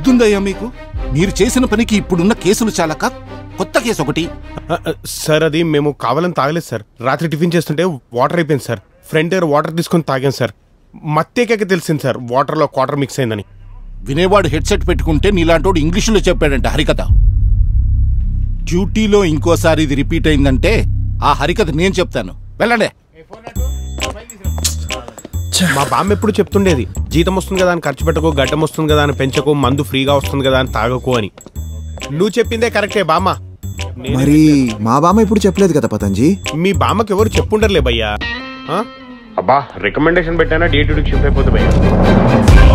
బుద్ధుందయ్యా మీకు మీరు చేసిన పనికి ఇప్పుడున్న కేసులు చాలక కొత్త కేసు ఒకటి ఆ, ఆ, సార్ అది మేము కావాలని తాగలేదు సార్ రాత్రి టిఫిన్ చేస్తుంటే వాటర్ అయిపోయింది సార్ ఫ్రెండ్ దగ్గర వాటర్ తీసుకొని తాగాం సార్ మత్తేకాక తెలిసింది సార్ వాటర్లో క్వార్టర్ మిక్స్ అయిందని వినేవాడు హెడ్సెట్ పెట్టుకుంటే నీలాంటోడు ఇంగ్లీషులో చెప్పాడంట హరికథ డ్యూటీలో ఇంకోసారి ఇది రిపీట్ అయిందంటే ఆ హరికథ నేను చెప్తాను వెళ్ళండి మా బామ్మ ఎప్పుడు చెప్తుండేది జీతం వస్తుంది కదా అని ఖర్చు పెట్టకు గడ్డం వస్తుంది కదా అని పెంచకు మందు ఫ్రీగా వస్తుంది కదా అని తాగకు అని నువ్వు చెప్పిందే కరెక్టే బామ్మ నేనే మరి మా బామ్మ ఇప్పుడు చెప్పలేదు కదా పతంజీ మీ బామ్మకి ఎవరు చెప్పుండర్లే భయ్యా ఆ? అబ్బా రికమెండేషన్ పెట్టానా డే టు షిఫ్ట్ అయిపోతుంది భయ్యా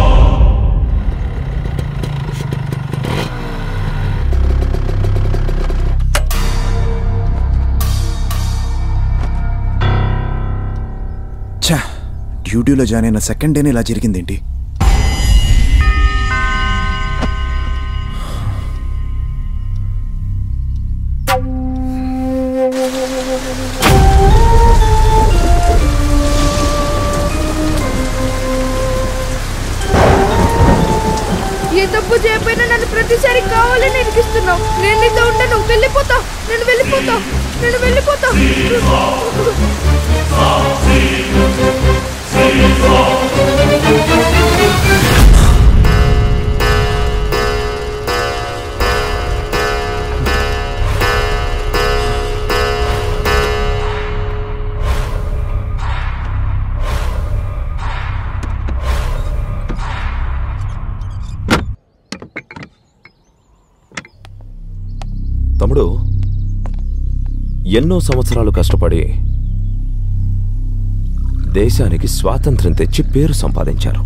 ఛా డ్యూటీలో జాయిన్ అయిన సెకండ్ డేనే ఇలా జరిగిందేంటి ఏ తప్పు చేయకపోయినా నన్ను ప్రతిసారి కావాలని ఇరికిస్తున్నావు నేను నీతో ఉండను వెళ్ళిపోతా నేను వెళ్ళిపోతా నేను వెళ్ళిపోతా తమ్ముడు ఎన్నో సంవత్సరాలు కష్టపడి దేశానికి స్వాతంత్ర్యం తెచ్చి పేరు సంపాదించారు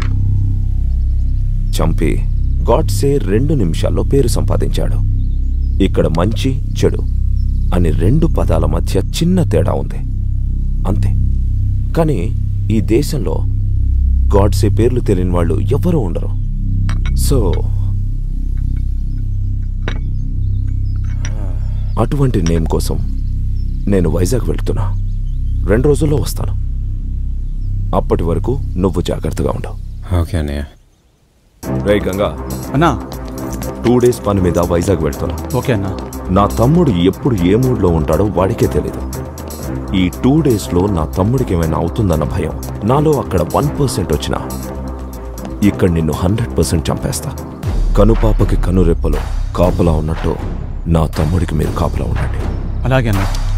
చంపి గాడ్సే రెండు నిమిషాల్లో పేరు సంపాదించాడు ఇక్కడ మంచి చెడు అని రెండు పదాల మధ్య చిన్న తేడా ఉంది అంతే కానీ ఈ దేశంలో గాడ్సే పేర్లు తెలియని వాళ్ళు ఎవ్వరూ ఉండరు సో అటువంటి నేమ్ కోసం నేను వైజాగ్ వెళ్తున్నా రెండు రోజుల్లో వస్తాను అప్పటి వరకు నువ్వు జాగ్రత్తగా ఉండవు ఓకే అన్నయ్య రే గంగా అన్నా టూ డేస్ పని మీద వైజాగ్ వెళ్తున్నా ఓకే అన్నా నా తమ్ముడు ఎప్పుడు ఏ మూడ్లో ఉంటాడో వాడికే తెలీదు ఈ టూ డేస్లో నా తమ్ముడికి ఏమైనా అవుతుందన్న భయం నాలో అక్కడ వన్ పర్సెంట్ వచ్చినా ఇక్కడ నిన్ను హండ్రెడ్ పర్సెంట్ చంపేస్తా కనుపాపకి కనురెప్పలో కాపలా ఉన్నట్టు నా తమ్ముడికి మీరు కాపలా ఉండండి అలాగే అన్నా